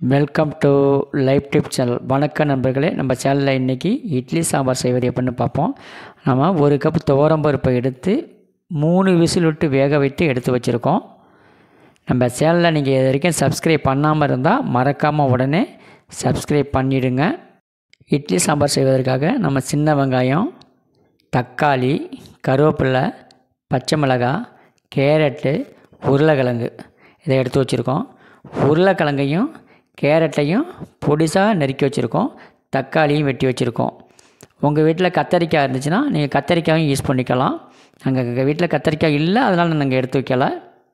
welcome to live tip channel வணக்கம் நண்பர்களே நம்ம சேனலில் இன்றைக்கி இட்லி சாம்பார் செய்வது எப்படின்னு பார்ப்போம் நம்ம ஒரு கப் துவரம்பருப்பை எடுத்து மூணு விசில் விட்டு வேக வைத்து எடுத்து வச்சுருக்கோம் நம்ம சேனலில் நீங்கள் இது வரைக்கும் சப்ஸ்கிரைப் பண்ணாமல் இருந்தால் மறக்காமல் உடனே சப்ஸ்கிரைப் பண்ணிவிடுங்க இட்லி சாம்பார் செய்வதற்காக நம்ம சின்ன வெங்காயம் தக்காளி கருவேப்பிலை பச்சை மிளகாய் கேரட்டு உருளைக்கிழங்கு இதை எடுத்து வச்சுருக்கோம் உருளைக்கிழங்கையும் கேரட்டையும் பொடிசாக நறுக்கி வச்சுருக்கோம் தக்காளியும் வெட்டி வச்சுருக்கோம் உங்கள் வீட்டில் கத்தரிக்காய் இருந்துச்சுன்னா நீங்கள் கத்தரிக்காயும் யூஸ் பண்ணிக்கலாம் நாங்கள் எங்கள் வீட்டில் கத்தரிக்காய் இல்லை அதனால் நாங்கள் எடுத்து வைக்கல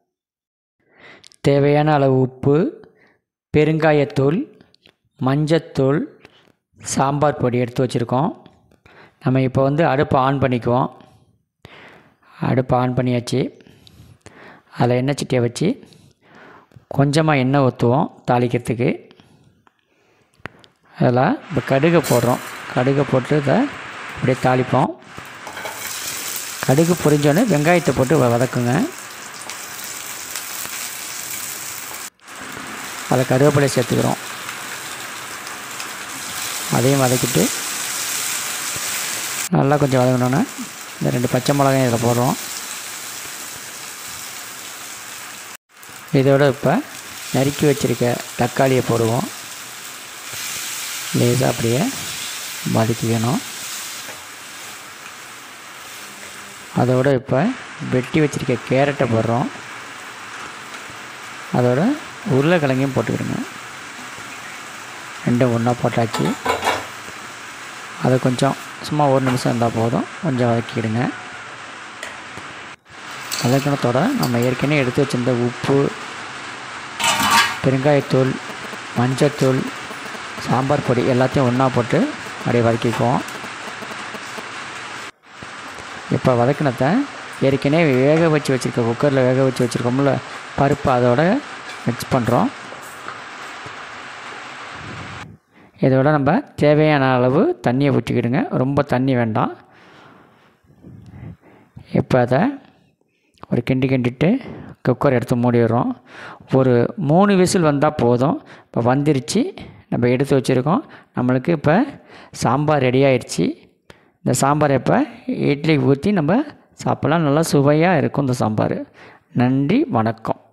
தேவையான அளவு உப்பு பெருங்காயத்தூள் மஞ்சத்தூள் சாம்பார் பொடி எடுத்து வச்சுருக்கோம் நம்ம இப்போ வந்து அடுப்பை ஆன் பண்ணிக்குவோம் அடுப்பை ஆன் பண்ணியாச்சு அதில் எண்ணெய் சட்டியை வச்சு கொஞ்சமாக எண்ணெய் ஊற்றுவோம் தாளிக்கிறதுக்கு அதில் இப்போ கடுகை போடுறோம் கடுகை போட்டு இதை அப்படியே தாளிப்போம் கடுகு பொரிஞ்சோடனே வெங்காயத்தை போட்டு வ- வதக்குங்க அதை கருவேப்பிலை சேர்த்துக்கிறோம் அதையும் வதக்கிட்டு நல்லா கொஞ்சம் வதங்கினோன்னே இந்த ரெண்டு பச்சை மிளகாயும் இதில் போடுறோம் இதோட இப்போ நறுக்கி வச்சுருக்க தக்காளியை போடுவோம் லேசாக அப்படியே வதக்கிக்கணும் அதோட இப்போ வெட்டி வச்சுருக்க கேரட்டை போடுறோம் அதோட உருளைக்கிழங்கையும் போட்டுக்கிடுங்க ரெண்டும் ஒன்றா போட்டாச்சு அதை கொஞ்சம் சும்மா ஒரு நிமிஷம் இருந்தால் போதும் கொஞ்சம் வதக்கிடுங்க வதக்கினத்தோட நம்ம ஏற்கனவே எடுத்து வச்சிருந்த உப்பு பெருங்காயத்தூள் மஞ்சத்தூள் சாம்பார் பொடி எல்லாத்தையும் ஒன்றா போட்டு அப்படியே வதக்கிக்குவோம் இப்போ வதக்கினத்தை ஏற்கனவே வேக வச்சு வச்சுருக்க குக்கரில் வேக வச்சு வச்சுருக்கோம்ல பருப்பு அதோட மிக்ஸ் பண்ணுறோம் இதோட நம்ம தேவையான அளவு தண்ணியை ஊற்றிக்கிடுங்க ரொம்ப தண்ணி வேண்டாம் இப்போ அதை ஒரு கிண்டி கிண்டிட்டு குக்கர் எடுத்து மூடிடுறோம் ஒரு மூணு விசில் வந்தால் போதும் இப்போ வந்துருச்சு நம்ம எடுத்து வச்சுருக்கோம் நம்மளுக்கு இப்போ சாம்பார் ரெடி ஆயிடுச்சு இந்த சாம்பார் இப்போ இட்லி ஊற்றி நம்ம சாப்பிட்லாம் நல்லா சுவையாக இருக்கும் இந்த சாம்பார் நன்றி வணக்கம்